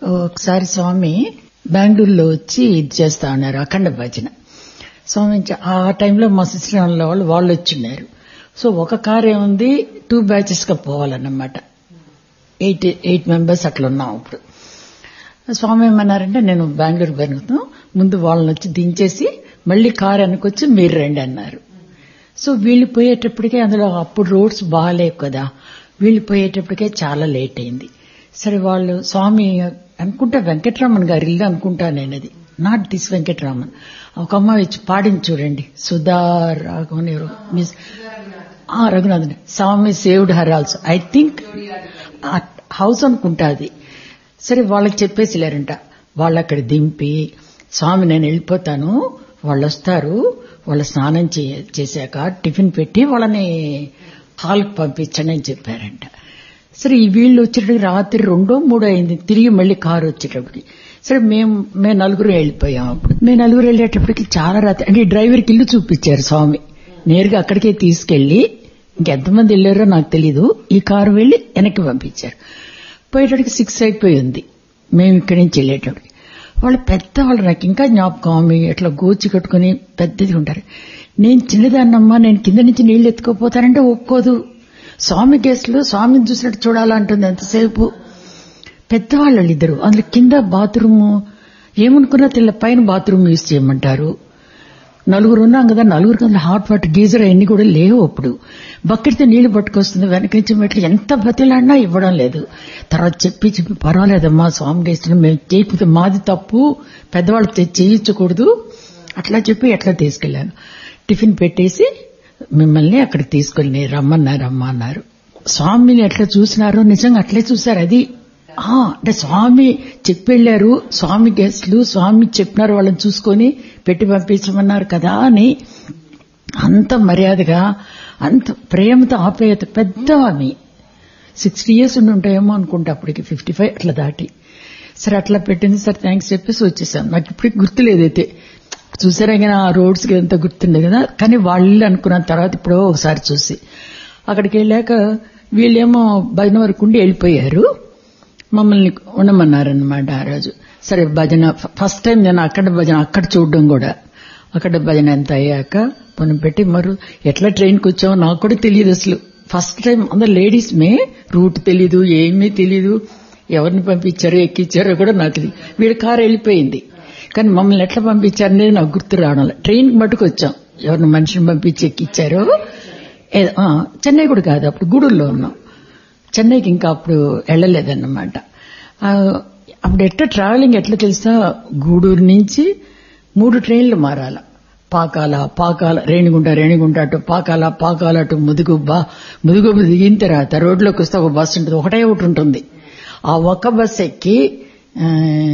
ఒకసారి స్వామి బెంగళూరులో వచ్చి ఇది చేస్తా ఉన్నారు అఖండ భజన స్వామి చ- ఆ టైంలో మా సిస్టర్ వాళ్ళు వాళ్ళు వచ్చిన్నారు సో ఒక కార్ ఏముంది టూ బ్యాచెస్ గా పోవాలన్నమాట ఎయిట్ ఎయిట్ మెంబర్స్ అట్లా ఉన్నాం ఇప్పుడు స్వామి ఏమన్నారంటే నేను బెంగళూరు పెరుగుతాం ముందు వాళ్ళని వచ్చి దించేసి మళ్ళీ కార్ వెనకొచ్చి మీరు రండి అన్నారు సో వీళ్ళు పోయేటప్పటికే అందులో అప్పుడు రోడ్స్ బాగాలేవు కదా వీళ్ళు పోయేటప్పటికే చాలా లేట్ అయింది సరే వాళ్ళు స్వామి అనుకుంటా వెంకటరామన్ గారి ఇల్లు అనుకుంటా నేను అది నాట్ దిస్ వెంకటరామన్ ఒక అమ్మాయి వచ్చి పాడింది చూడండి సుధా రాఘవన్ ఎవరు మిస్ ఆ, Raghunathan Swami saved her also I think house అనుకుంటా అది సరే వాళ్ళకి చెప్పేసి లేరంట వాళ్ళు అక్కడ దింపి స్వామి నేను వెళ్ళిపోతాను వాళ్ళు వస్తారు వాళ్ళ స్నానం చే- చేశాక టిఫిన్ పెట్టి వాళ్ళని హాల్కి పంపించండి అని చెప్పారంట సరే ఈ వీళ్ళు వచ్చేటప్పటికి రాత్రి రెండో మూడో అయింది తిరిగి మళ్ళీ కారు వచ్చేటప్పటికి సరే మేము మేము నలుగురు వెళ్ళిపోయాం అప్పుడు మేము నలుగురు వెళ్ళేటప్పటికి చాలా రాత్రి అంటే ఈ డ్రైవర్కి ఇల్లు చూపించారు స్వామి నేరుగా అక్కడికే తీసుకెళ్లి ఇంకెంతమంది వెళ్ళారో నాకు తెలీదు ఈ కారు వెళ్లి వెనక్కి పంపించారు పోయేటప్పటికి సిక్స్ అయిపోయి ఉంది మేము ఇక్కడి నుంచి వెళ్ళేటప్పటికి వాళ్ళు పెద్దవాళ్ళు నాకు ఇంకా జ్ఞాపకం ఆమె ఇట్లా గోచి కట్టుకుని పెద్దది ఉంటారు నేను చిన్నదాన్నమ్మా నేను కింద నుంచి నీళ్లు ఎత్తుకోపోతానంటే ఒప్పుకోదు స్వామి కేసులో స్వామిని చూసినట్టు చూడాలంటుంది ఎంతసేపు పెద్దవాళ్ళు ఇద్దరు అందులో కింద బాత్రూమ్ ఏమనుకున్నా తెల్ల పైన బాత్రూమ్ యూజ్ చేయమంటారు నలుగురు ఉన్నాం కదా నలుగురు కదా హాట్ వాటర్ గీజర్ అవన్నీ కూడా లేవు అప్పుడు బకెట్తో నీళ్లు పట్టుకొస్తుంది వెనక నుంచి మెట్లు ఎంత బతిలాడినా ఇవ్వడం లేదు తర్వాత చెప్పి చెప్పి పర్వాలేదమ్మా స్వామి చేస్తున్నాం మేము చేయకపోతే మాది తప్పు పెద్దవాళ్ళు తె- చేయించకూడదు అట్లా చెప్పి ఎట్లా తీసుకెళ్లాను టిఫిన్ పెట్టేసి మిమ్మల్ని అక్కడికి తీసుకెళ్ళి రమ్మన్నారు రమ్మా అన్నారు స్వామిని ఎట్లా చూసినారో నిజంగా అట్లే చూశారు అది ఆ, అంటే స్వామి చెప్పెళ్ళారు స్వామి గెస్ట్లు స్వామి చెప్పినారు వాళ్ళని చూసుకొని పెట్టి పంపించమన్నారు కదా అని అంత మర్యాదగా అంత ప్రేమతో ఆప్యాయత పెద్ద ఆమె సిక్స్టీ ఇయర్స్ ఉండి ఉంటాయేమో అనుకుంటా అప్పటికి ఫిఫ్టీ ఫైవ్ అట్లా దాటి సరే అట్లా పెట్టింది సరే థ్యాంక్స్ చెప్పేసి వచ్చేసాను నాకు ఇప్పటికి గుర్తులేదైతే చూసారా కానీ ఆ రోడ్స్కి ఎంత గుర్తుండే కదా కానీ వాళ్ళు అనుకున్న తర్వాత ఇప్పుడో ఒకసారి చూసి అక్కడికి వెళ్ళాక వీళ్ళేమో భజన వరకు ఉండి వెళ్ళిపోయారు మమ్మల్ని ఉండమన్నారనమాట ఆ రోజు సరే భజన ఫస్ట్ టైం నేను అక్కడ భజన అక్కడ చూడడం కూడా అక్కడ భజన ఎంత అయ్యాక పొనం పెట్టి మరి ఎట్లా ట్రైన్కి వచ్చామో నాకు కూడా తెలియదు అసలు ఫస్ట్ టైం అందరు లేడీస్ మే రూట్ తెలీదు ఏమీ తెలీదు ఎవరిని పంపించారో ఎక్కించారో కూడా నాకు తెలియదు వీడి కారు వెళ్ళిపోయింది కానీ మమ్మల్ని ఎట్లా పంపించారనేది నాకు గుర్తు రావడం లేదు. ట్రైన్కి మటుకు వచ్చాం ఎవరిని మనిషిని పంపించి ఎక్కించారో ఏ- ఆ, చెన్నై కూడా కాదు అప్పుడు గూడూరులో ఉన్నాం చెన్నైకి ఇంకా అప్పుడు వెళ్ళలేదన్నమాట ఆ, అప్పుడు ఎట్లా ట్రావెలింగ్ ఎట్లా తెలుసా గూడూరు నుంచి మూడు ట్రైన్లు మారాల పాకాల పాకాల రేణిగుంట రేణిగుంట అటు పాకాల పాకాల అటు ముదుగుబ్బ ముదుగుబ్బ దిగిన తర్వాత రోడ్లోకి వస్తే ఒక బస్సు ఉంటుంది ఒకటే ఒకటి ఉంటుంది ఆ ఒక్క బస్సు ఎక్కి ఆ,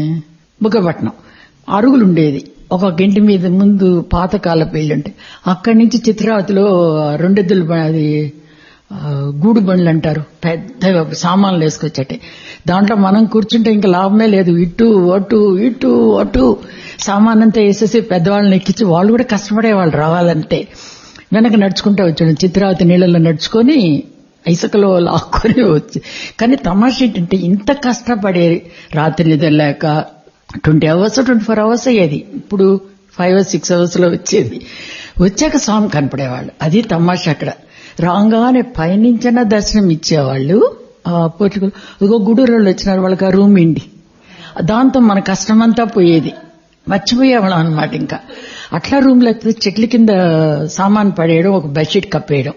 బుగ్గపట్నం అరుగులు ఉండేది ఒక గంటి మీద ముందు పాతకాల పెళ్లి ఉంటే అక్కడి నుంచి చిత్రావతిలో రెండెద్దులు బ- అది ఆ, గూడు బండ్లు అంటారు పెద్ద సామాన్లు వేసుకొచ్చటే దాంట్లో మనం కూర్చుంటే ఇంకా లాభమే లేదు ఇటు అటు ఇటు అటు సామాన్ అంతా వేసేసి పెద్దవాళ్ళని ఎక్కించి వాళ్ళు కూడా కష్టపడేవాళ్ళు రావాలంటే వెనక నడుచుకుంటూ వచ్చాడు చిత్రావతి నీళ్ళలో నడుచుకొని ఇసుకలో లాక్కొని వచ్చి కానీ తమాష ఏంటంటే ఇంత కష్టపడేది రాత్రి నిద్రలేక twenty hours twenty four hours అయ్యేది ఇప్పుడు ఫైవ్ సిక్స్ అవర్స్ లో వచ్చేది వచ్చాక స్వామి కనపడేవాళ్ళు అది తమాషా అక్కడ రాగానే పైనుంచైనా దర్శనం ఇచ్చేవాళ్ళు ఆ పోర్చుగల్ ఇదిగో గుడూరు వచ్చినారు వాళ్ళకి ఆ రూమ్ ఇండి దాంతో మన కష్టమంతా పోయేది మర్చిపోయేవాళ్ళం అనమాట ఇంకా అట్లా రూమ్ లేకపోతే చెట్ల కింద సామాన్ పడేయడం ఒక బెడ్షీట్ కప్పేయడం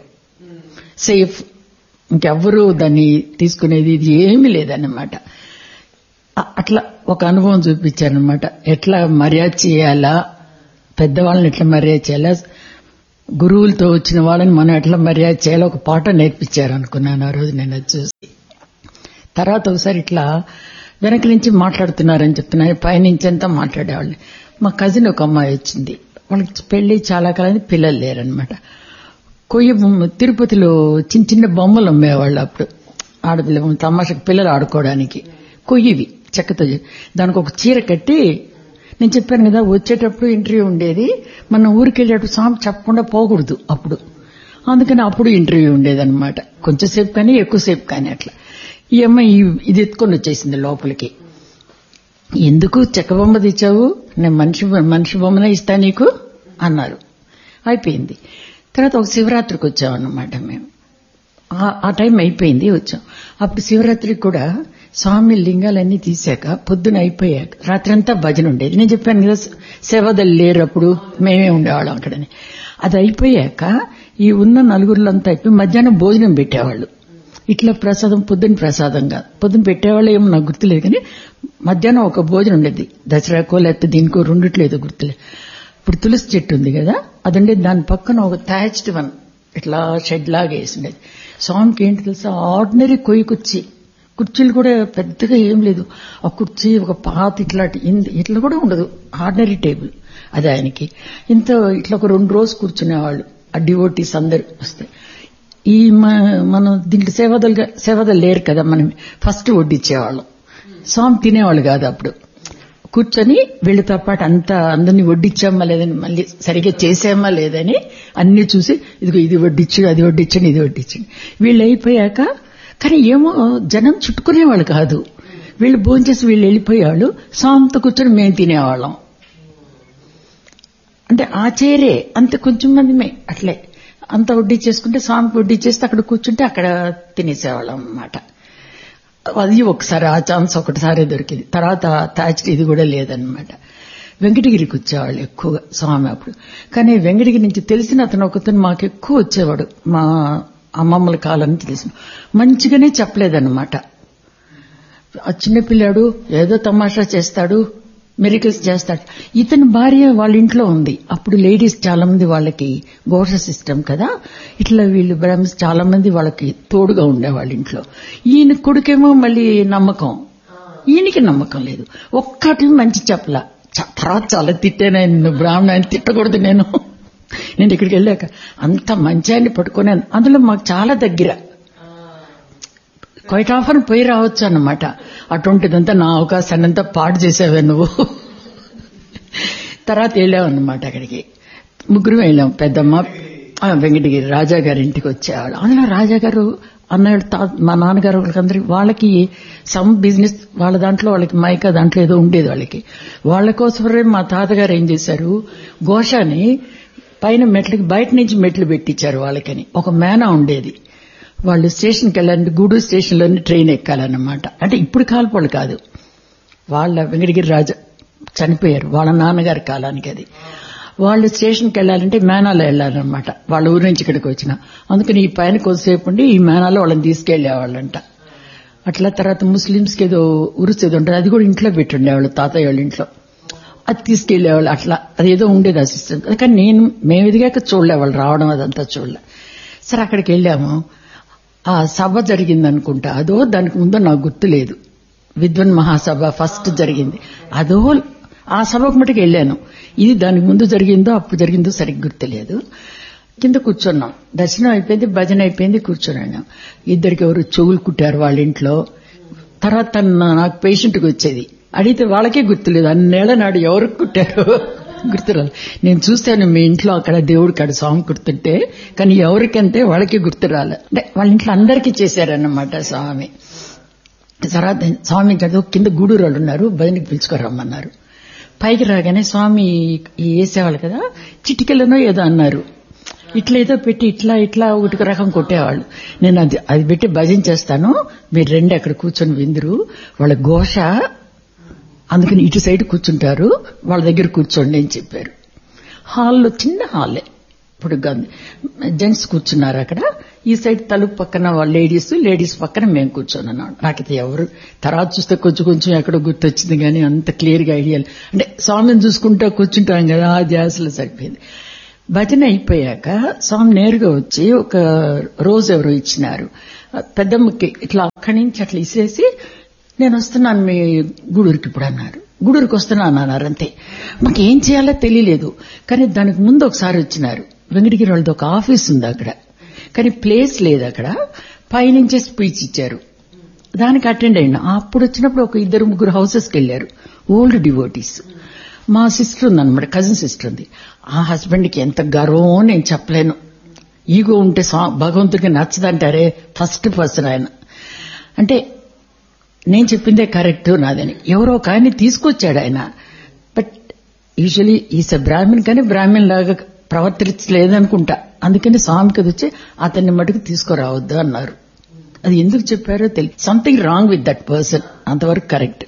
సేఫ్ ఇంకెవ్వరూ దాన్ని తీసుకునేది ఇది ఏమీ లేదన్నమాట అ- అట్లా ఒక అనుభవం చూపించారనమాట ఎట్లా మర్యాద చేయాలా పెద్దవాళ్ళని ఎట్లా మర్యాద చేయాలా గురువులతో వచ్చిన వాళ్ళని మనం ఎట్లా మర్యాద చేయాలో ఒక పాట నేర్పించారు అనుకున్నాను ఆ రోజు నేను అది చూసి తర్వాత ఒకసారి ఇట్లా వెనక నుంచి మాట్లాడుతున్నారని చెప్తున్నారు పైనుంచి అంతా మాట్లాడేవాళ్ళు మా కజిన్ ఒక అమ్మాయి వచ్చింది వాళ్ళకి పెళ్లి చాలా కాలం పిల్లలు లేరనమాట కొయ్య బొమ్మ తిరుపతిలో చిన్న చిన్న బొమ్మలు అమ్మేవాళ్ళు అప్పుడు ఆడపిల్ల బొమ్మ, తమాషకు పిల్లలు ఆడుకోవడానికి కొయ్యివి చెక్కతో చే- దానికి ఒక చీర కట్టి నేను చెప్పాను కదా వచ్చేటప్పుడు ఇంటర్వ్యూ ఉండేది మనం ఊరికి వెళ్ళేటప్పుడు సాంప్ చెప్పకుండా పోకూడదు అప్పుడు అందుకని అప్పుడు ఇంటర్వ్యూ ఉండేదన్నమాట కొంచెంసేపు కానీ ఎక్కువసేపు కానీ అట్లా ఈ అమ్మాయి ఈ- ఇది ఎత్తుకొని వచ్చేసింది లోపలికి ఎందుకు చెక్క బొమ్మ తెచ్చావు నేను మనిషి మనిషి బొమ్మనే ఇస్తా నీకు అన్నారు అయిపోయింది తర్వాత ఒక శివరాత్రికి వచ్చామన్నమాట మేము ఆ- ఆ టైం అయిపోయింది వచ్చాం అప్పుడు శివరాత్రికి కూడా స్వామి లింగాలన్నీ తీశాక పొద్దున అయిపోయాక రాత్రంతా భజన ఉండేది నేను చెప్పాను కదా సేవదలు లేరు అప్పుడు మేమే ఉండేవాళ్ళం అక్కడని అది అయిపోయాక ఈ ఉన్న నలుగురులంతా అయిపోయి మధ్యాహ్నం భోజనం పెట్టేవాళ్ళు ఇట్లా ప్రసాదం పొద్దున ప్రసాదంగా పొద్దున పెట్టేవాళ్ళు ఏమో నాకు గుర్తులేదు కానీ మధ్యాహ్నం ఒక భోజనం ఉండేది దసరాకో లేకపోతే దీనికో రెండిట్లేదో గుర్తులేదు ఇప్పుడు తులసి చెట్టు ఉంది కదా అది ఉండేది దాని పక్కన ఒక థ్యాచ్డ్ వన్ ఇట్లా షెడ్ లాగా వేసి ఉండేది స్వామికి ఏంటి తెలుసా ఆర్డినరీ కొయ్యి కుర్చీ కుర్చీలు కూడా పెద్దగా ఏం లేదు ఒక కుర్చీ ఒక పాత ఇట్లాంటి ఇంత- ఇట్లా కూడా ఉండదు ఆర్డినరీ టేబుల్ అది ఆయనకి ఇంత ఇట్లా ఒక రెండు రోజు కూర్చునేవాళ్ళు ఆ డివోటీస్ అందరు వస్తే ఈ మ- మనం దీంట్లో సేవదలుగా సేవదలు లేరు కదా మనం ఫస్ట్ వడ్డిచ్చేవాళ్ళం స్వామి తినేవాళ్ళు కాదు అప్పుడు కూర్చొని వీళ్ళతో పాటు అంతా అందరినీ వడ్డిచ్చామా లేదని మళ్ళీ సరిగ్గా చేసామా లేదని అన్ని చూసి ఇదిగో ఇది వడ్డిచ్చుడు అది వడ్డిచ్చండి ఇది వడ్డిచ్చండి వీళ్ళు అయిపోయాక కానీ ఏమో జనం చుట్టుకునేవాళ్ళు కాదు వీళ్ళు భోంచేసి వీళ్ళు వెళ్ళిపోయేవాళ్ళు స్వామితో కూర్చొని మేము తినేవాళ్ళం అంటే ఆ చేరే అంత కొంచెం మందిమే అట్లే అంత వడ్డీ చేసుకుంటే స్వామికి వడ్డీ చేస్తే అక్కడ కూర్చుంటే అక్కడ తినేసేవాళ్ళం అన్నమాట అది ఒకసారి ఆ ఛాన్స్ ఒకటిసారి దొరికింది తర్వాత తాచి ఇది కూడా లేదనమాట వెంకటగిరికి వచ్చేవాళ్ళు ఎక్కువగా స్వామి అప్పుడు కానీ వెంకటగిరి నుంచి తెలిసిన అతను ఒకతను మాకు ఎక్కువ వచ్చేవాడు మా అమ్మమ్మల కాలం నుంచి తెలిసిన మంచిగానే చెప్పలేదన్నమాట ఆ చిన్నపిల్లాడు ఏదో తమాషా చేస్తాడు మెరికల్స్ చేస్తాడు ఇతని భార్య వాళ్ళ ఇంట్లో ఉంది అప్పుడు లేడీస్ చాలా మంది వాళ్ళకి ఘోష సిస్టమ్ కదా ఇట్లా వీళ్ళు బ్రహ్మ్స్ చాలా మంది వాళ్ళకి తోడుగా ఉండే వాళ్ళ ఇంట్లో ఈయన కొడుకేమో మళ్ళీ నమ్మకం ఈయనకి నమ్మకం లేదు ఒక్కటి మంచి చెప్పలా చ- తర్వాత చాలా తిట్టాను ఆయన బ్రాహ్మణ ఆయన తిట్టకూడదు నేను నేను ఇక్కడికి వెళ్ళాక అంత మంచి ఆయన్ని పట్టుకుని అందులో మాకు చాలా దగ్గర క్వైట్ ఆఫర్ పోయి రావచ్చు అన్నమాట అటువంటిదంతా నా అవకాశాన్ని అంతా పాడు చేసావే నువ్వు తర్వాత వెళ్ళామన్నమాట అక్కడికి ముగ్గురు వెళ్ళాం పెద్దమ్మ ఆ, వెంకటగిరి రాజా గారి ఇంటికి వచ్చేవాళ్ళు అందులో రాజా గారు అన్నయ్య తా- మా నాన్నగారు వాళ్ళకందరికి వాళ్ళకి సమ్ బిజినెస్ వాళ్ళ దాంట్లో వాళ్ళకి మైకా దాంట్లో ఏదో ఉండేది వాళ్ళకి వాళ్ళ కోసమే మా తాతగారు ఏం చేశారు ఘోషాని పైన మెట్లకి బయట నుంచి మెట్లు పెట్టించారు వాళ్ళకని ఒక మేనా ఉండేది వాళ్ళు స్టేషన్కి వెళ్ళాలంటే గూడూరు స్టేషన్లోనే ట్రైన్ ఎక్కాలన్నమాట అంటే ఇప్పుడు కాల్పోళ్ళు కాదు వాళ్ళ వెంకటగిరి రాజా చనిపోయారు వాళ్ళ నాన్నగారి కాలానికి అది వాళ్ళు స్టేషన్కి వెళ్ళాలంటే మేనాలో వెళ్ళాలన్నమాట వాళ్ళ ఊరి నుంచి ఇక్కడికి వచ్చిన అందుకని ఈ పైన కొద్దిసేపు ఉండి ఈ మేనాలో వాళ్ళని తీసుకెళ్లేవాళ్ళంట అట్లా తర్వాత ముస్లింస్కి ఏదో ఉరుసు ఏదో ఉంటుంది అది కూడా ఇంట్లో పెట్టుండేవాళ్ళు తాతయ్య వాళ్ళ ఇంట్లో అది తీసుకెళ్లేవాళ్ళు అట్లా అదేదో ఉండేది ఆ సిస్టమ్ కానీ నేను మేము ఎదిగాక చూడలే వాళ్ళు రావడం అదంతా చూడలే సరే అక్కడికి వెళ్ళాము ఆ సభ జరిగింది అనుకుంటా అదో దానికి ముందో నాకు గుర్తులేదు విద్వన్ మహాసభ ఫస్ట్ జరిగింది అదో ఆ సభకు మటుకు వెళ్ళాను ఇది దానికి ముందు జరిగిందో అప్పుడు జరిగిందో సరిగ్గా గుర్తులేదు కింద కూర్చున్నాం దర్శనం అయిపోయింది భజన అయిపోయింది కూర్చున్నాను ఇద్దరికి ఎవరు చెవులు కుట్టారు వాళ్ళ ఇంట్లో తర్వాత తను నాకు పేషెంట్కి వచ్చేది అడిగితే వాళ్ళకే గుర్తులేదు అన్నేళ్ల నాడు ఎవరికి కుట్టారు గుర్తురాలి నేను చూశాను మీ ఇంట్లో అక్కడ దేవుడు కాడ స్వామి కుడుతుంటే కానీ ఎవరికంటే వాళ్ళకి గుర్తురాలి అంటే వాళ్ళ ఇంట్లో అందరికీ చేశారన్నమాట స్వామి తర్వాత స్వామి కదా కింద గూడూరు వాళ్ళు ఉన్నారు భజనకి పిలుచుకోరమ్మన్నారు పైకి రాగానే స్వామి ఈ వేసేవాళ్ళు కదా చిటికెలనో ఏదో అన్నారు ఇట్లా ఏదో పెట్టి ఇట్లా ఇట్లా ఒకటి రకం కొట్టేవాళ్ళు నేను అది అది పెట్టి భజన చేస్తాను మీరు రెండు అక్కడ కూర్చొని విందురు వాళ్ళ ఘోష అందుకని ఇటు సైడ్ కూర్చుంటారు వాళ్ళ దగ్గర కూర్చోండి అని చెప్పారు హాల్లో చిన్న హాలే ఇప్పుడు గాంధీ జెంట్స్ కూర్చున్నారు అక్కడ ఈ సైడ్ తలుపు పక్కన వాళ్ళ లేడీస్ లేడీస్ పక్కన మేము కూర్చొని నాకైతే ఎవరు తర్వాత చూస్తే కొంచెం కొంచెం ఎక్కడో గుర్తొచ్చింది కానీ అంత క్లియర్ గా ఐడియా అంటే స్వామిని చూసుకుంటా కూర్చుంటాం కదా ఆ ధ్యాసలో సరిపోయింది భజన అయిపోయాక స్వామి నేరుగా వచ్చి ఒక రోజు ఎవరో ఇచ్చినారు పెద్దమ్మకి ఇట్లా అక్కడి నుంచి అట్లా ఇసేసి నేను వస్తున్నాను మీ గూడూరుకి ఇప్పుడు అన్నారు గూడూరుకి వస్తున్నాను అన్నారు అంతే మాకు ఏం చేయాలో తెలియలేదు కానీ దానికి ముందు ఒకసారి వచ్చినారు వెంకటగిరి వాళ్ళది ఒక ఆఫీస్ ఉంది అక్కడ కానీ ప్లేస్ లేదు అక్కడ పైనుంచే స్పీచ్ ఇచ్చారు దానికి అటెండ్ అయినా అప్పుడు వచ్చినప్పుడు ఒక ఇద్దరు ముగ్గురు హౌసెస్కి వెళ్ళారు ఓల్డ్ డివోటీస్ మా సిస్టర్ ఉందన్నమాట కజిన్ సిస్టర్ ఉంది ఆ హస్బెండ్కి ఎంత గర్వం నేను చెప్పలేను ఈగో ఉంటే భగవంతుడికి నచ్చదంటారే ఫస్ట్ పర్సన్ ఆయన అంటే నేను చెప్పిందే కరెక్ట్ నాదని ఎవరో ఒక ఆయన్ని తీసుకొచ్చాడు ఆయన but usually is a Brahmin కానీ బ్రాహ్మణ్ లాగా ప్రవర్తించలేదనుకుంటా అందుకని స్వామికి అది వచ్చి అతన్ని మటుకు తీసుకురావద్దు అన్నారు అది ఎందుకు చెప్పారో తెలియదు something wrong with that person అంతవరకు కరెక్ట్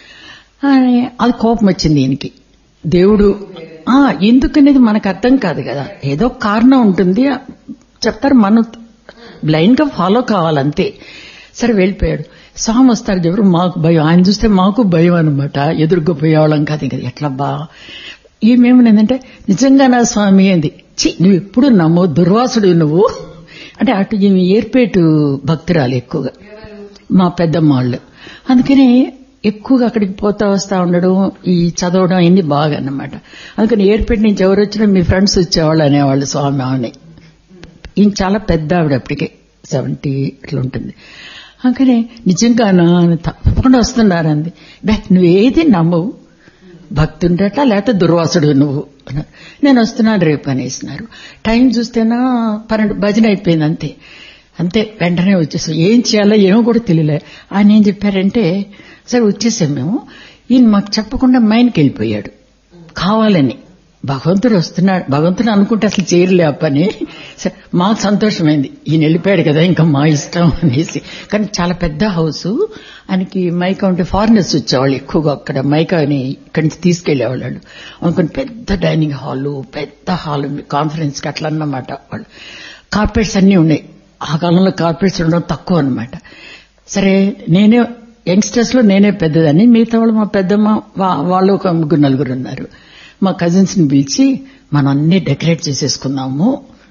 అది కోపం వచ్చింది ఈయనకి దేవుడు ఆ ఎందుకనేది మనకు అర్థం కాదు కదా ఏదో కారణం ఉంటుంది చెప్తారు మనం బ్లైండ్ గా ఫాలో కావాలంతే సరే వెళ్ళిపోయాడు స్వామి వస్తారు ఎవరు మాకు భయం ఆయన చూస్తే మాకు భయం అనమాట ఎదురుగా పోయేవాళ్ళం కాదు కదా ఎట్లబ్బా ఈమెమనేందంటే నిజంగా నా స్వామి అంది చి నువ్వు ఎప్పుడు నమ్ము దుర్వాసుడు నువ్వు అంటే అటు ఈమె ఏర్పేటు భక్తురాలు ఎక్కువగా మా పెద్దమ్మ వాళ్ళు అందుకని ఎక్కువగా అక్కడికి పోతా వస్తా ఉండడం ఈ చదవడం అన్ని బాగా అన్నమాట అందుకని ఏర్పేట నుంచి ఎవరు వచ్చినా మీ ఫ్రెండ్స్ వచ్చేవాళ్ళు అనేవాళ్ళు స్వామి ఆమె ఈయన చాలా పెద్ద ఆవిడ అప్పటికే సెవెంటీ ఇట్లా ఉంటుంది అందుకని నిజంగానా తప్పకుండా వస్తున్నారంది బే నువ్వేది నమ్మవు భక్తుండట లేకపోతే దుర్వాసుడు నువ్వు నేను వస్తున్నాను రేపు అనేసినారు టైం చూస్తేనా పన్నెండు భజన అయిపోయింది అంతే అంతే వెంటనే వచ్చేసాం ఏం చేయాలో ఏమో కూడా తెలియలే ఆయన ఏం చెప్పారంటే సరే వచ్చేసాం మేము ఈయన మాకు చెప్పకుండా మైన్కి వెళ్ళిపోయాడు కావాలని భగవంతుడు వస్తున్నాడు భగవంతుడు అనుకుంటే అసలు చేయలే ఆ పని సరే మాకు సంతోషమైంది ఈయన వెళ్ళిపోయాడు కదా ఇంకా మా ఇష్టం అనేసి కానీ చాలా పెద్ద హౌస్ ఆయనకి మైకా ఉంటే ఫారినర్స్ వచ్చేవాళ్ళు ఎక్కువగా అక్కడ మైకాని ఇక్కడి నుంచి తీసుకెళ్లేవాళ్ళు అనుకుని పెద్ద డైనింగ్ హాల్ పెద్ద హాల్ కాన్ఫరెన్స్కి అట్లా అన్నమాట వాళ్ళు కార్పెట్స్ అన్నీ ఉన్నాయి ఆ కాలంలో కార్పెట్స్ ఉండడం తక్కువ అనమాట సరే నేనే యంగ్స్టర్స్ లో నేనే పెద్దదని మిగతా వాళ్ళు మా పెద్దమ్మ వాళ్ళు ఒక ముగ్గురు నలుగురు ఉన్నారు మా కజిన్స్ ని పిలిచి మనం అన్ని డెకరేట్ చేసేసుకుందాము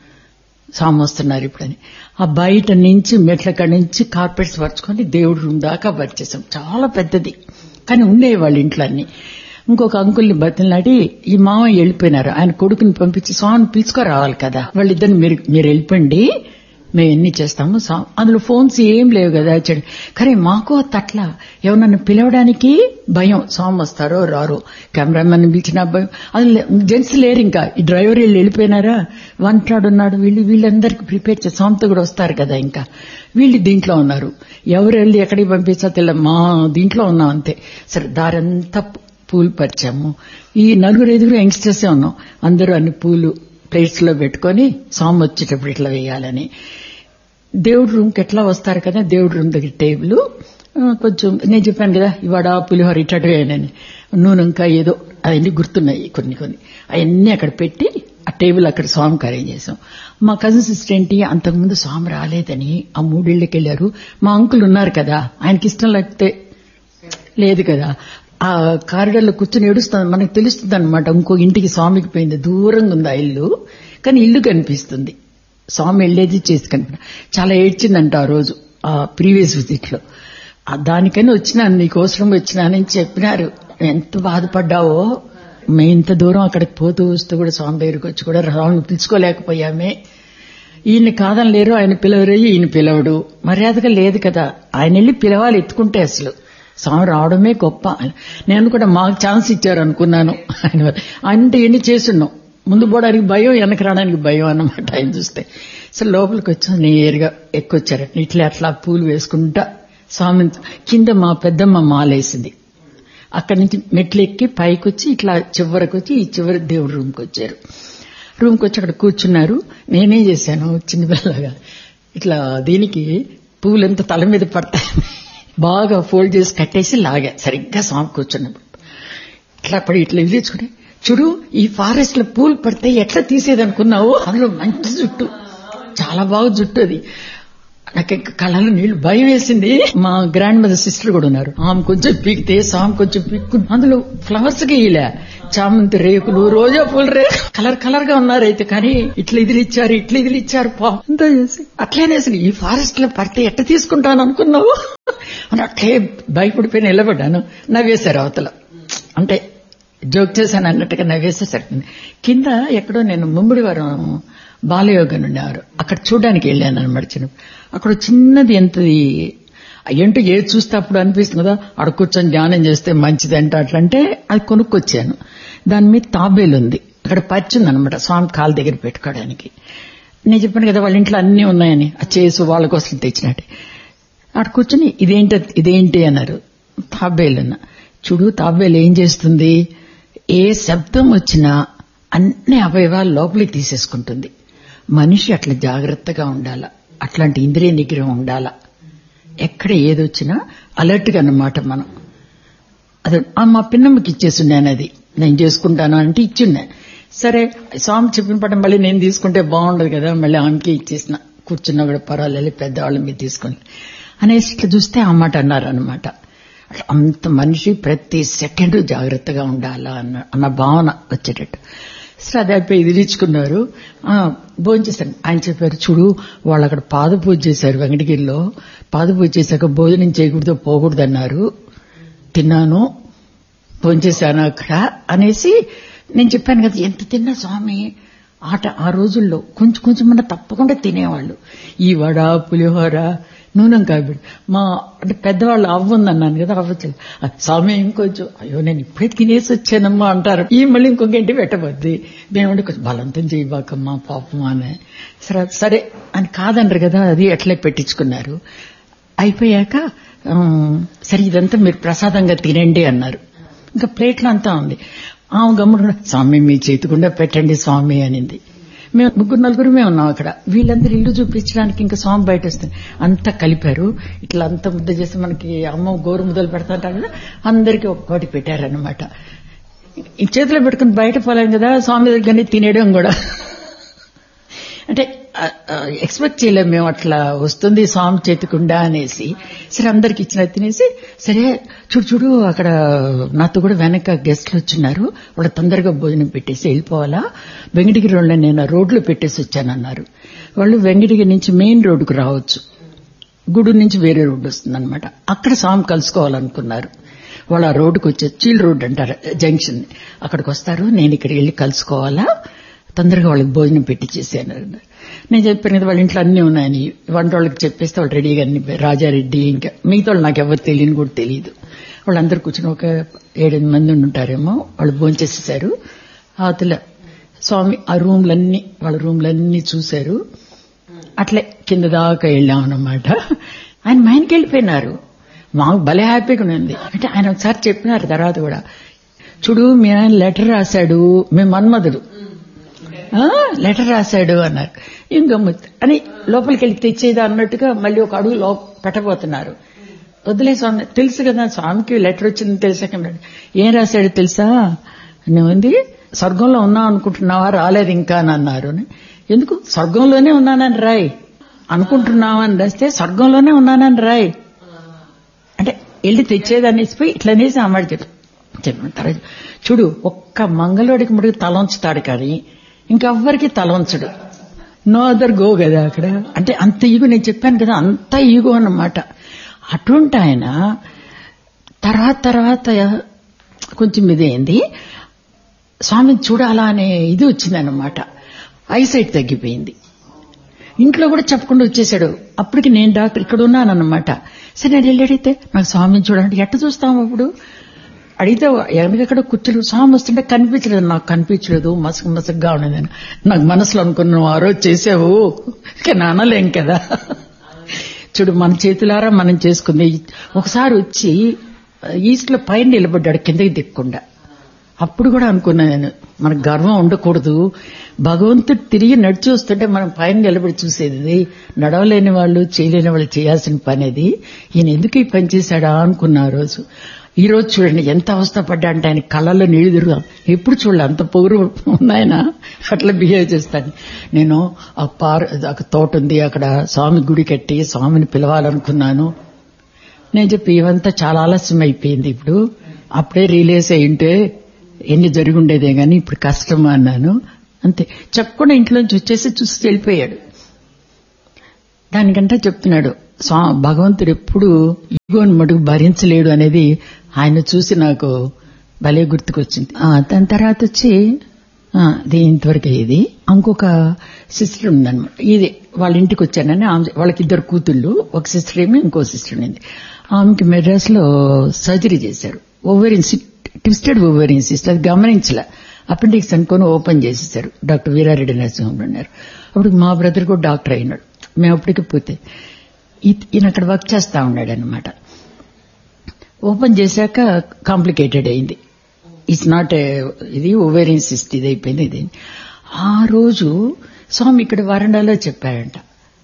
సాము వస్తున్నారు ఇప్పుడని ఆ బయట నుంచి మెట్ల కాడి నుంచి కార్పెట్స్ పరుచుకొని దేవుడి రూమ్ దాకా పరిచేసాం చాలా పెద్దది కానీ ఉండేవి వాళ్ళ ఇంట్లో అన్ని ఇంకొక అంకుల్ని బతిలాడి ఈ మామ వెళ్ళిపోయినారు ఆయన కొడుకుని పంపించి స్వామిని పిలుచుకోరావాలి కదా వాళ్ళిద్దరిని మీరు మీరు వెళ్ళిపోండి మేము ఎన్ని చేస్తాము అందులో ఫోన్స్ ఏం లేవు కదా చెడు కానీ మాకు తట్ల ఎవరన్నా పిలవడానికి భయం స్వామి వస్తారో రారో కెమెరామెన్ పిలిచిన భయం అది జెంట్స్ లేరు ఇంకా ఈ డ్రైవర్ వీళ్ళు వెళ్ళిపోయినారా వంటాడు ఉన్నాడు వీళ్ళు వీళ్ళందరికీ ప్రిపేర్ చేసి స్వామితో కూడా వస్తారు కదా ఇంకా వీళ్ళు దీంట్లో ఉన్నారు ఎవరు వెళ్ళి ఎక్కడికి పంపించా తెలియదు మా దీంట్లో ఉన్నాం అంతే సరే దారంతా పూలు పరిచాము ఈ నలుగురు ఐదుగురు యంగ్స్టర్సే ఉన్నాం అందరూ అన్ని పూలు ప్లేట్స్ లో పెట్టుకొని స్వామి వచ్చేటప్పుడు ఇట్లా వేయాలని దేవుడి రూమ్కి ఎట్లా వస్తారు కదా దేవుడి రూమ్ దగ్గర టేబుల్ కొంచెం నేను చెప్పాను కదా ఇవాడ పులిహోర ఇట్టటవేనని నూనె ఇంకా ఏదో అవన్నీ గుర్తున్నాయి కొన్ని కొన్ని అవన్నీ అక్కడ పెట్టి ఆ టేబుల్ అక్కడ స్వామికి అరేంజ్ చేసాం మా కజిన్ సిస్టర్ ఏంటి అంతకుముందు స్వామి రాలేదని ఆ మూడేళ్లకి వెళ్లారు మా అంకుల్ ఉన్నారు కదా ఆయనకి ఇష్టం లేకపోతే లేదు కదా ఆ కారిడార్లో కూర్చొని ఏడుస్తుంది మనకు తెలుస్తుంది అనమాట ఇంకో ఇంటికి స్వామికి పోయింది దూరంగా ఉంది ఆ ఇల్లు కానీ ఇల్లు కనిపిస్తుంది స్వామి వెళ్ళేది చేసి కనిపి చాలా ఏడ్చిందంట ఆ రోజు ఆ ప్రీవియస్ విజిట్ లో దానికని వచ్చినాను నీకోసం వచ్చినానని చెప్పినారు ఎంత బాధపడ్డావో మేము ఇంత దూరం అక్కడికి పోతూ వస్తూ కూడా స్వామి దగ్గరికి వచ్చి కూడా స్వామిని పిలుచుకోలేకపోయామే ఈయన కాదని లేరు ఆయన పిలవరు ఈయన పిలవడు మర్యాదగా లేదు కదా ఆయన వెళ్ళి పిలవాలి ఎత్తుకుంటే అసలు స్వామి రావడమే గొప్ప నేను కూడా మాకు ఛాన్స్ ఇచ్చారు అనుకున్నాను ఆయన అంటే ఎన్ని చేస్తున్నాం ముందు పోవడానికి భయం వెనక రావడానికి భయం అన్నమాట ఆయన చూస్తే సో లోపలికి వచ్చాం నేరుగా ఎక్కువచ్చారు ఇట్లా అట్లా పూలు వేసుకుంటా స్వామి కింద మా పెద్దమ్మ మాలేసింది అక్కడి నుంచి మెట్లు ఎక్కి పైకి వచ్చి ఇట్లా చివరికి వచ్చి ఈ చివరి దేవుడి రూమ్కి వచ్చారు రూమ్కి వచ్చి అక్కడ కూర్చున్నారు నేనేం చేశాను చిన్నపిల్లగా ఇట్లా దీనికి పూలంతా తల మీద పడతాయి బాగా ఫోల్డ్ చేసి కట్టేసి లాగా సరిగ్గా స్వామి కూర్చున్నప్పుడు ఇట్లా పడి ఇట్లా ఇల్లుచుకుని చూడు ఈ ఫారెస్ట్ లో పూలు పడితే ఎట్లా తీసేదనుకున్నావు అందులో మంచి జుట్టు చాలా బాగా జుట్టు అది నాకు కళ్ళలో నీళ్లు భయం వేసింది మా గ్రాండ్ మదర్ సిస్టర్ కూడా ఉన్నారు ఆమె కొంచెం పీకితే సామె కొంచెం పీక్కు అందులో ఫ్లవర్స్ కి ఇలా చామంతి రేకులు రోజా పూల రేకు కలర్ కలర్ గా ఉన్నారు అయితే కానీ ఇట్లా ఇదిలు ఇచ్చారు ఇట్లా ఇదిలు ఇచ్చారు అంతా చేసి అట్లనే అసలు ఈ ఫారెస్ట్ లో పడితే ఎట్లా తీసుకుంటాను అనుకున్నావు అని అట్లే భయపడిపోయి నిలబడ్డాను నవ్వేశారు అవతల అంటే జోక్ చేశాను అన్నట్టుగా నవ్వేస్తే సరిపోయింది కింద ఎక్కడో నేను ముమ్మిడి వారం బాలయోగా ఉండేవారు అక్కడ చూడడానికి వెళ్ళాను అనమాట చిన్న అక్కడ చిన్నది ఎంతది ఏంటో ఏది చూస్తే అప్పుడు అనిపిస్తుంది కదా అక్కడ కూర్చొని ధ్యానం చేస్తే మంచిది అంట అట్లంటే అది కొనుక్కొచ్చాను దాని మీద తాబేలు ఉంది అక్కడ పరిచింది అనమాట స్వామి కాలు దగ్గర పెట్టుకోవడానికి నేను చెప్పాను కదా వాళ్ళ ఇంట్లో అన్ని ఉన్నాయని ఆ చేసు వాళ్ళ కోసం తెచ్చినట్టు అక్కడ కూర్చొని ఇదేంటి ఇదేంటి అన్నారు తాబేలన్న చూడు తాబేలు ఏం చేస్తుంది ఏ శబ్దం వచ్చినా అన్ని అవయవాలు లోపలికి తీసేసుకుంటుంది మనిషి అట్లా జాగ్రత్తగా ఉండాల అట్లాంటి ఇంద్రియ నిగ్రహం ఉండాల ఎక్కడ ఏదొచ్చినా అలర్ట్గా అన్నమాట మనం అది ఆ మా పిన్నమ్మకి ఇచ్చేసున్నాను అది నేను చేసుకుంటాను అంటే ఇచ్చున్నా సరే స్వామి చెప్పిన పట్ల మళ్ళీ నేను తీసుకుంటే బాగుండదు కదా మళ్ళీ ఆమెకి ఇచ్చేసిన కూర్చున్నా కూడా పర్వాలేదు పెద్దవాళ్ళ మీద తీసుకుని అనేసి ఇట్లా చూస్తే ఆ మాట అన్నారు అనమాట అంత మనిషి ప్రతి సెకండ్ జాగ్రత్తగా ఉండాలా అన్న అన్న భావన వచ్చేటట్టు సరే అది అయిపోయి ఇది ఇచ్చుకున్నారు భోజనం చేశాను ఆయన చెప్పారు చూడు వాళ్ళు అక్కడ పాద పూజ చేశారు వెంకటగిరిలో పాద పూజ చేశాక భోజనం చేయకూడదు పోకూడదు అన్నారు తిన్నాను భోంచేశాను అక్కడ అనేసి నేను చెప్పాను కదా ఎంత తిన్నా స్వామి ఆట ఆ రోజుల్లో కొంచెం కొంచెం మన తప్పకుండా తినేవాళ్ళు ఈ వడ పులిహోర నూనెం కాబట్టి మా అంటే పెద్దవాళ్ళు అవ్వుందన్నాను కదా అవ్వచ్చు స్వామి ఇంకొంచెం అయ్యో నేను ఇప్పుడే తినేసి వచ్చానమ్మా అంటారు ఈ మళ్ళీ ఇంకొక ఇంటి పెట్టబద్ది మేమంటే కొంచెం బలంతం చేయబాకమ్మా పాపమా అని సరే సరే అని కాదనరు కదా అది అట్లే పెట్టించుకున్నారు అయిపోయాక సరే ఇదంతా మీరు ప్రసాదంగా తినండి అన్నారు ఇంకా ప్లేట్లు అంతా ఉంది ఆమె గమ్ముడు స్వామి మీ చేతికుండా పెట్టండి స్వామి అనింది మేము ముగ్గురు నలుగురుమే ఉన్నాం అక్కడ వీళ్ళందరూ ఇల్లు చూపించడానికి ఇంకా స్వామి బయట వస్తుంది అంతా కలిపారు ఇట్లా అంత ముద్ద చేసి మనకి అమ్మ గోరు ముద్దలు పెడతాంటారు కదా అందరికీ ఒక్కోటి పెట్టారనమాట ఈ చేతిలో పెట్టుకుని బయట పోలేం కదా స్వామి దగ్గరనే తినేయడం కూడా అంటే ఎక్స్పెక్ట్ చేయలేం మేము అట్లా వస్తుంది స్వామి చేతికుండా అనేసి సరే అందరికి ఇచ్చిన తినేసి సరే చూడు చూడు అక్కడ నాతో కూడా వెనక గెస్ట్లు వచ్చిన్నారు వాళ్ళు తొందరగా భోజనం పెట్టేసి వెళ్ళిపోవాలా వెంకటగిరి వాళ్ళని నేను రోడ్లో పెట్టేసి వచ్చానన్నారు వాళ్ళు వెంకటగిరి నుంచి మెయిన్ రోడ్డుకు రావచ్చు గుడి నుంచి వేరే రోడ్డు వస్తుందన్నమాట అక్కడ స్వామి కలుసుకోవాలనుకున్నారు వాళ్ళు ఆ రోడ్డుకు వచ్చే చీల్ రోడ్ అంటారు జంక్షన్ అక్కడికి వస్తారు నేను ఇక్కడ వెళ్ళి కలుసుకోవాలా తొందరగా వాళ్ళకి భోజనం పెట్టి చేశాను నేను చెప్పాను కదా వాళ్ళ ఇంట్లో అన్నీ ఉన్నాయని వంట వాళ్ళకి చెప్పేస్తే వాళ్ళు రెడీగా అన్ని రాజారెడ్డి ఇంకా మిగతా వాళ్ళు నాకు ఎవరు తెలియని కూడా తెలియదు వాళ్ళందరూ కూర్చొని ఒక ఏడెనిమిది మంది ఉంటారేమో వాళ్ళు భోంచేసేసారు అవతల స్వామి ఆ రూమ్లన్నీ వాళ్ళ రూమ్లన్నీ చూశారు అట్లే కింద దాకా వెళ్ళామన్నమాట ఆయన మైండ్కి వెళ్ళిపోయినారు మాకు భలే హ్యాపీగా ఉంది అంటే ఆయన ఒకసారి చెప్పినారు తర్వాత కూడా చూడు మీ ఆయన లెటర్ రాశాడు మేము మన్మధుడు లెటర్ రాశాడు అన్నారు ఏం గమ్మత్ అని లోపలికి వెళ్ళి తెచ్చేది అన్నట్టుగా మళ్ళీ ఒక అడుగు లో పెట్టబోతున్నారు వదిలే స్వామి తెలుసు కదా స్వామికి లెటర్ వచ్చింది తెలిసాక ఏం రాశాడు తెలుసా ఉంది స్వర్గంలో ఉన్నాం అనుకుంటున్నావా రాలేదు ఇంకా అని అన్నారు ఎందుకు స్వర్గంలోనే ఉన్నానని రాయ్ అనుకుంటున్నావని రాస్తే స్వర్గంలోనే ఉన్నానని రాయ్ అంటే వెళ్ళి తెచ్చేదాన్ని పోయి ఇట్లనేసి అమ్మాడు చెప్పి చెప్పిన చూడు ఒక్క మంగళోడికి ముడికి తలంచుతాడు కానీ ఇంకెవ్వరికి తలంచడు నో అదర్ గో కదా అక్కడ అంటే అంత ఈగో నేను చెప్పాను కదా అంత ఈగో అన్నమాట అటువంటి ఆయన తర్వాత తర్వాత కొంచెం ఇదేంది స్వామిని చూడాలా అనే ఇది వచ్చిందన్నమాట ఐసైట్ తగ్గిపోయింది ఇంట్లో కూడా చెప్పకుండా వచ్చేసాడు అప్పటికి నేను డాక్టర్ ఇక్కడ ఉన్నానన్నమాట సరే నేను వెళ్ళి అడిగితే నాకు స్వామిని చూడాలంటే ఎట్ట చూస్తాం అప్పుడు అడిగితే ఎక్కడికక్కడ కూర్చొని స్వామి వస్తుంటే కనిపించలేదు నాకు కనిపించలేదు మసక మసకగా ఉండేదని నాకు మనసులో అనుకున్నావు ఆ రోజు చేసావు కానీ అనలేం కదా చూడు మన చేతులారా మనం చేసుకుంది ఒకసారి వచ్చి ఈస్ట్ లో పైన నిలబడ్డాడు కిందకి దిక్కుండా అప్పుడు కూడా అనుకున్నా నేను మనకు గర్వం ఉండకూడదు భగవంతుడు తిరిగి నడిచి వస్తుంటే మనం పైన నిలబడి చూసేది నడవలేని వాళ్ళు చేయలేని వాళ్ళు చేయాల్సిన పని అది ఈయన ఎందుకు ఈ పని చేశాడా అనుకున్నా ఆ రోజు ఈ రోజు చూడండి ఎంత అవస్థపడ్డా అంటే ఆయన కళ్ళల్లో నీళ్లు తిరుగుతాం ఎప్పుడు చూడలే అంత పొగురు ఉన్నాయన అట్లా బిహేవ్ చేస్తాను నేను ఆ పార్ ఒక తోట ఉంది అక్కడ స్వామి గుడి కట్టి స్వామిని పిలవాలనుకున్నాను నేను చెప్పి ఇవంతా చాలా ఆలస్యం అయిపోయింది ఇప్పుడు అప్పుడే రిలీజ్ అయింటే ఎన్ని జరిగి ఉండేదే గాని ఇప్పుడు కష్టం అన్నాను అంతే చెప్పకుండా ఇంట్లోంచి వచ్చేసి చూసి వెళ్ళిపోయాడు దానికంటే చెప్తున్నాడు స్వా భగవంతుడు ఎప్పుడు ఈగోని మటుకు భరించలేడు అనేది ఆయన చూసి నాకు భలే గుర్తుకొచ్చింది దాని తర్వాత వచ్చి అది ఇంతవరకు ఇది ఇంకొక సిస్టర్ ఉందన్నమాట ఇది వాళ్ళ ఇంటికి వచ్చానని ఆమె వాళ్ళకి ఇద్దరు కూతుళ్ళు ఒక సిస్టర్ ఏమి ఇంకో సిస్టర్ ఉంది ఆమెకి మెడ్రాస్ లో సర్జరీ చేశారు ఓవెరిన్ ట్విస్టెడ్ ఓవెరిన్ సిస్టర్ అది గమనించలే అపెండిక్స్ అనుకొని ఓపెన్ చేసేసారు డాక్టర్ వీరారెడ్డి నరసింహం ఉన్నారు అప్పుడు మా బ్రదర్ కూడా డాక్టర్ అయినాడు మేము అప్పటికి పోతే ఈ- ఈయన అక్కడ వర్క్ చేస్తా ఉన్నాడు అనమాట ఓపెన్ చేశాక కాంప్లికేటెడ్ అయింది ఇట్స్ నాట్ ఇది ఓవేరియన్ సిస్ట్ ఇది అయిపోయింది ఇది ఆ రోజు స్వామి ఇక్కడ వరండాలో చెప్పాడంట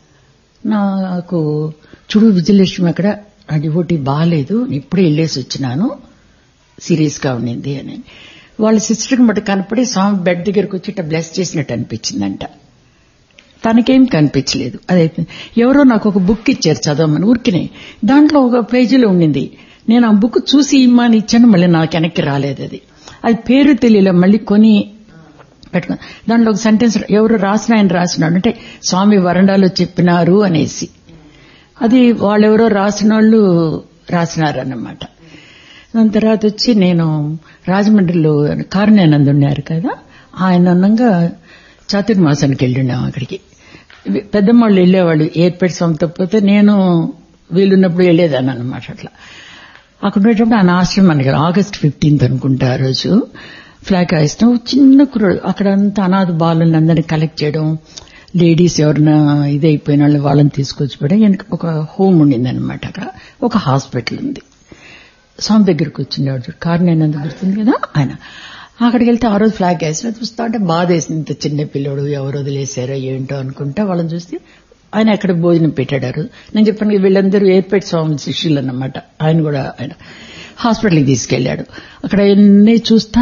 నాకు చూడు విజయలక్ష్మి అక్కడ ఆ డివోటీ బాగాలేదు ఇప్పుడే వెళ్ళేసి వచ్చినాను సీరియస్ గా ఉండింది అని వాళ్ళ సిస్టర్కి మటు కనపడి స్వామి బెడ్ దగ్గరకు వచ్చి ఇట్లా బ్లెస్ చేసినట్టు అనిపించిందంట తనకేం కనిపించలేదు అదైతే ఎవరో నాకు ఒక బుక్ ఇచ్చారు చదవమని ఊరికినే దాంట్లో ఒక పేజీలో ఉండింది నేను ఆ బుక్ చూసి ఇమ్మని ఇచ్చాను మళ్ళీ నాకు వెనక్కి రాలేదు అది అది పేరు తెలియలే మళ్ళీ కొని పెట్టుకో దాంట్లో ఒక సెంటెన్స్ ఎవరు రాసిన ఆయన రాసినాడు అంటే స్వామి వరండాలో చెప్పినారు అనేసి అది వాళ్ళెవరో రాసిన వాళ్ళు రాసినారన్నమాట దాని తర్వాత వచ్చి నేను రాజమండ్రిలో కారుణ్యానంద్ ఉన్నారు కదా ఆయన అన్నంగా చాతుర్మాసానికి వెళ్ళినాం అక్కడికి పెద్దమ్మాళ్ళు వెళ్ళేవాళ్ళు ఏర్పేట సొంత పోతే నేను వీలున్నప్పుడు వెళ్ళేదాన్ని అనమాట అట్లా అక్కడ ఉండేటప్పుడు ఆయన ఆశ్రమం మనకి ఆగస్ట్ ఫిఫ్టీన్త్ అనుకుంటా ఆ రోజు ఫ్లాగ్ హాయిస్తాం చిన్న కుర్రాడు అక్కడ అంతా అనాథ బాలను అందరినీ కలెక్ట్ చేయడం లేడీస్ ఎవరైనా ఇదైపోయిన వాళ్ళు వాళ్ళని తీసుకొచ్చి పెట్టడం వెనక ఒక హోమ్ ఉండిందనమాట అక్కడ ఒక హాస్పిటల్ ఉంది స్వామి దగ్గరికి వచ్చిండేవాడు కారణం గుర్తుంది కదా ఆయన అక్కడికి వెళ్తే ఆ రోజు ఫ్లాగ్ వేసిన చూస్తా అంటే బాధ వేసింది ఇంత చిన్న పిల్లడు ఎవరు వదిలేశారో ఏంటో అనుకుంటా వాళ్ళని చూస్తే ఆయన అక్కడ భోజనం పెట్టాడు ఆ రోజు నేను చెప్పాను కదా, వీళ్ళందరూ ఏర్పేట స్వామి శిష్యులు అన్నమాట ఆయన కూడా ఆయన హాస్పిటల్కి తీసుకెళ్లాడు అక్కడ ఎన్ని చూస్తా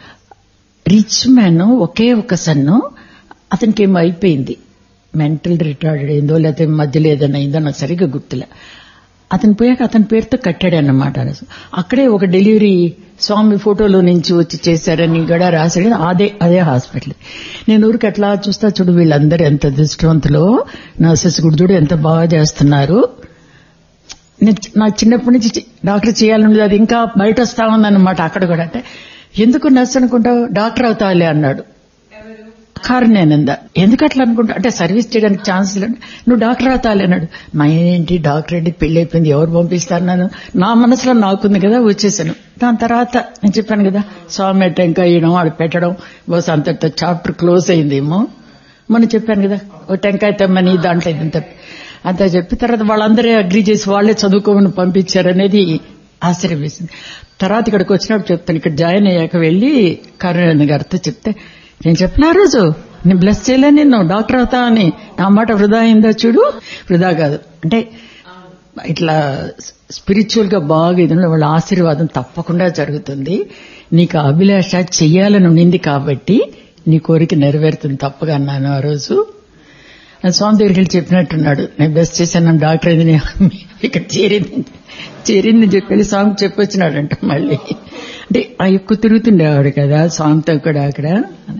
రిచ్ మ్యాన్ ఒకే ఒక సన్ను అతనికి ఏమో అయిపోయింది మెంటల్ రిటార్డెడ్ అయిందో లేకపోతే మధ్యలో ఏదైనా అయిందో నాకు సరిగ్గా గుర్తులే అతను పోయాక అతని పేరుతో కట్టాడు అన్నమాట అక్కడే ఒక డెలివరీ స్వామి ఫోటోలో నుంచి వచ్చి చేశారని కూడా రాశాడు కదా, అదే అదే హాస్పిటల్ నేను ఊరికి అట్లా చూస్తా చూడు వీళ్ళందరూ ఎంత దృష్టవంతులో నర్సెస్ కూడా చూడు ఎంత బాగా చేస్తున్నారు నేను చి- నాకు చిన్నప్పటి నుంచి చి- డాక్టర్ చేయాలన్నది అది ఇంకా బయట వస్తా ఉందన్నమాట అక్కడ కూడా అంటే ఎందుకు నర్స్ అనుకుంటావు డాక్టర్ అవుతావులే అన్నాడు కారణేనంద ఎందుకు అట్లా అనుకుంటా అంటే సర్వీస్ చేయడానికి ఛాన్స్ లేదు నువ్వు డాక్టర్ అవుతావులే అన్నాడు నా ఏంటి డాక్టర్ ఏంటి పెళ్లి అయిపోయింది ఎవరు పంపిస్తారు నన్ను నా మనసులో నాకుంది కదా వచ్చేసాను దాని తర్వాత నేను చెప్పాను కదా స్వామి టెంకాయ వేయడం ఆడు పెట్టడం బస్ అంతటితో చాప్టర్ క్లోజ్ అయిందేమో మొన్న చెప్పాను కదా ఓ టెంకాయ తెమ్మని దాంట్లో ఇదంతా అంతా చెప్పి తర్వాత వాళ్ళందరూ అగ్రి చేసి వాళ్ళే చదువుకోమని పంపించారనేది ఆశ్చర్యం వేసింది తర్వాత ఇక్కడికి వచ్చినప్పుడు చెప్తాను ఇక్కడ జాయిన్ అయ్యాక వెళ్ళి కరుణ గారితో చెప్తే నేను చెప్పిన ఆ రోజు నేను బ్లెస్ చేయలే నిన్ను డాక్టర్ అవుతా అని నా మాట వృధా అయిందా చూడు వృధా కాదు అంటే ఇట్లా స్పిరిచువల్ గా బాగా ఇది ఉన్న వాళ్ళ ఆశీర్వాదం తప్పకుండా జరుగుతుంది నీకు ఆ అభిలాష చెయ్యాలని ఉండింది కాబట్టి నీ కోరిక నెరవేరుతుంది తప్పగా అన్నాను ఆ రోజు ఆ స్వామి దగ్గరికి వెళ్ళి చెప్పినట్టున్నాడు నేను బెస్ట్ చేశాను డాక్టర్ అయింది నేను ఇక్కడ చేరింది చేరింది చెప్పి స్వామి చెప్పొచ్చినాడంట మళ్ళీ అంటే ఆ ఎక్కువ తిరుగుతుండేవాడు కదా స్వామితో కూడా అక్కడ